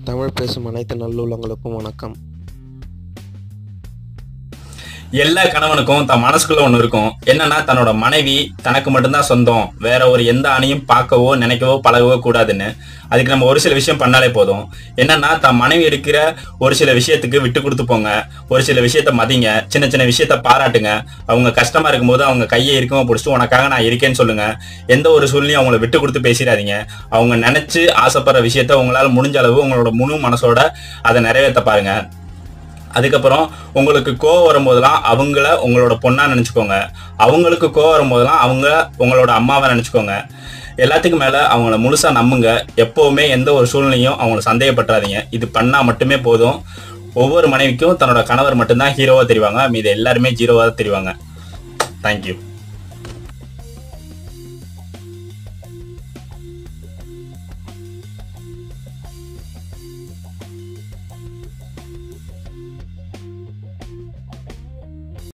தமிழ் பேசும் அனைத்து நல்லுள்ளங்களுக்கும் வணக்கம் எல்லா கணவனுக்கும் தன் மனசுக்குள்ள ஒண்ணு இருக்கும் என்னன்னா தன்னோட மனைவி தனக்கு மட்டும்தான் சொந்தம் வேற ஒரு எந்த ஆணையும் பார்க்கவோ நினைக்கவோ பழகவோ கூடாதுன்னு அதுக்கு நம்ம ஒரு சில விஷயம் பண்ணாலே போதும் என்னன்னா தன் மனைவி எடுக்கிற ஒரு சில விஷயத்துக்கு விட்டு கொடுத்து போங்க ஒரு சில விஷயத்த மதிங்க சின்ன சின்ன விஷயத்த பாராட்டுங்க அவங்க கஷ்டமா இருக்கும்போது அவங்க கையை இருக்கமா பிடிச்சிட்டு உனக்காக நான் இருக்கேன்னு சொல்லுங்க எந்த ஒரு சூழ்நிலையும் அவங்கள விட்டு கொடுத்து பேசிடாதீங்க அவங்க நினைச்சு ஆசைப்படுற விஷயத்த உங்களால முடிஞ்ச அளவு உங்களோட முழு மனசோட அதை நிறைவேற்ற பாருங்க அதுக்கப்புறம் உங்களுக்கு கோவம் வரும்போதெல்லாம் அவங்கள உங்களோட பொண்ணா நினைச்சுக்கோங்க அவங்களுக்கு கோவம் வரும்போதெல்லாம் அவங்க உங்களோட அம்மாவை நினைச்சுக்கோங்க எல்லாத்துக்கும் மேல அவங்கள முழுசா நம்புங்க எப்பவுமே எந்த ஒரு சூழ்நிலையும் அவங்கள சந்தேகப்பட்டுறாதீங்க இது பண்ணா மட்டுமே போதும் ஒவ்வொரு மனைவிக்கும் தன்னோட கணவர் மட்டும்தான் ஹீரோவா தெரிவாங்க மீது எல்லாருமே ஜீரோவா தெரிவாங்க தேங்க்யூ